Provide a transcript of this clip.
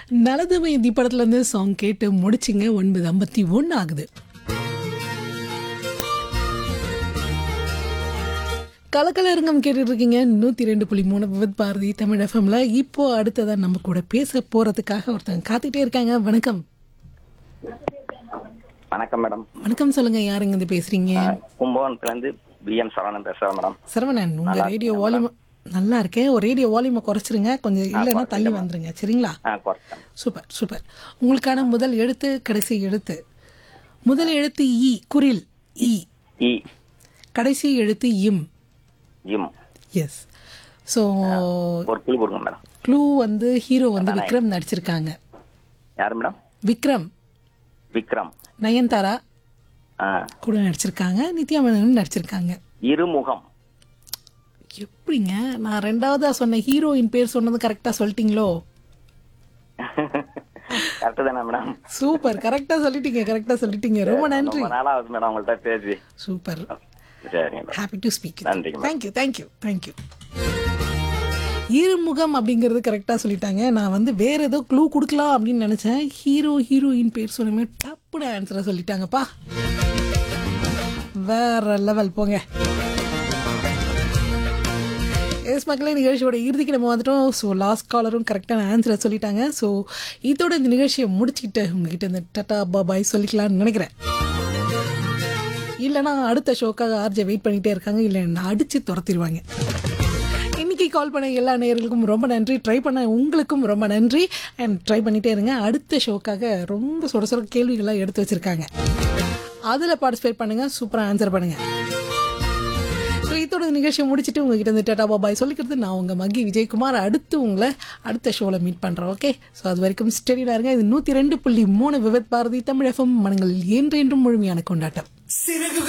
நலதுமை தி படத்துலேருந்து சாங் கேட்டு முடிச்சிங்க ஒன்பது ஐம்பத்தி ஒன்று ஆகுது கலக்கலரங்கம் கேட்டுட்டு இருக்கீங்க நூற்றி ரெண்டு புள்ளி மூணு விவத் பாரதி தமிழ் எஃப்எம்ல இப்போ அடுத்ததான் நம்ம கூட பேச போறதுக்காக ஒருத்தங்க காத்துக்கிட்டே இருக்காங்க வணக்கம் வணக்கம் மேடம் வணக்கம் சொல்லுங்க யாருங்க இருந்து பேசுறீங்க கும்பகோணத்துல இருந்து பி எம் சரவணன் பேசுறேன் மேடம் சரவணன் உங்க ரேடியோ வால்யூம் நல்லா இருக்கேன் ஒரு ரேடியோ வால்யூமை குறைச்சிருங்க கொஞ்சம் இல்லைன்னா தள்ளி வந்துருங்க சரிங்களா ஆ குறைச்சேன் சூப்பர் சூப்பர் உங்களுக்கான முதல் எழுத்து கடைசி எழுத்து முதல் எழுத்து இ குரில் இ இ கடைசி எழுத்து இம் இம் எஸ் ஸோ ஒரு குழு கொடுங்க மேடம் க்ளூ வந்து ஹீரோ வந்து விக்ரம் நடிச்சிருக்காங்க யாரு மேடம் விக்ரம் விக்ரம் நயன்தாரா ஆ கூட நடிச்சிருக்காங்க நித்யா மேனனும் நடிச்சிருக்காங்க இருமுகம் எப்படிங்க நான் ரெண்டாவதா சொன்ன ஹீரோயின் பேர் சொன்னது கரெக்டாக சொல்லிட்டீங்களோ கரெக்டு தானே மேடம் சூப்பர் கரெக்டாக சொல்லிட்டீங்க கரெக்டாக சொல்லிட்டீங்க ரொம்ப நன்றி ரொம்ப நாளா ஆகுது மேடம் உங்கள்கிட்ட பேசி சூப்பர் சரிங்க மேடம் ஹாப்பி டு ஸ்பீக் நன்றிங்க madam. Thank you thank you thank you Irumugam அப்படிங்கிறது கரெக்டாக சொல்லிட்டாங்க நான் வந்து வேற ஏதோ க்ளூ கொடுக்கலாம் அப்படின்னு நினச்சேன் ஹீரோ ஹீரோயின் பேர் சொன்னமே டப்புட ஆன்சரை சொல்லிட்டாங்கப்பா வேற லெவல் போங்க எஸ் மக்களே நிகழ்ச்சியோட இறுதிக்கு நம்ம வந்துட்டோம் ஸோ லாஸ்ட் காலரும் கரெக்டான ஆன்சரை சொல்லிட்டாங்க ஸோ இதோட இந்த நிகழ்ச்சியை முடிச்சுக்கிட்டு உங்ககிட்ட இந்த டட்டா பாபாய் சொல்லிக்கலாம்னு நினைக்கிறேன் இல்லைனா அடுத்த ஷோக்காக ஆர்ஜே வெயிட் பண்ணிட்டே இருக்காங்க இல்லை என்ன அடிச்சு துரத்திடுவாங்க இன்னைக்கு கால் பண்ண எல்லா நேயர்களுக்கும் ரொம்ப நன்றி ட்ரை பண்ண உங்களுக்கும் ரொம்ப நன்றி அண்ட் ட்ரை பண்ணிட்டே இருங்க அடுத்த ஷோக்காக ரொம்ப சுட சுட கேள்விகள்லாம் எடுத்து வச்சிருக்காங்க அதில் பார்ட்டிசிபேட் பண்ணுங்க சூப்பராக ஆன்சர் பண்ணுங்க ஸோ இதோட இந்த நிகழ்ச்சியை முடிச்சுட்டு உங்ககிட்ட இந்த டேட்டா பாபாய் சொல்லிக்கிறது நான் உங்கள் மகி விஜயகுமார் அடுத்து உங்களை அடுத்த ஷோவில் மீட் பண்ணுறேன் ஓகே ஸோ அது வரைக்கும் ஸ்டெடியில் இருங்க இது நூற்றி ரெண்டு புள்ளி மூணு விவத் பாரதி தமிழ் எஃப்எம் மனங்களில் என்றென்றும் முழுமையான கொண்டாட்டம்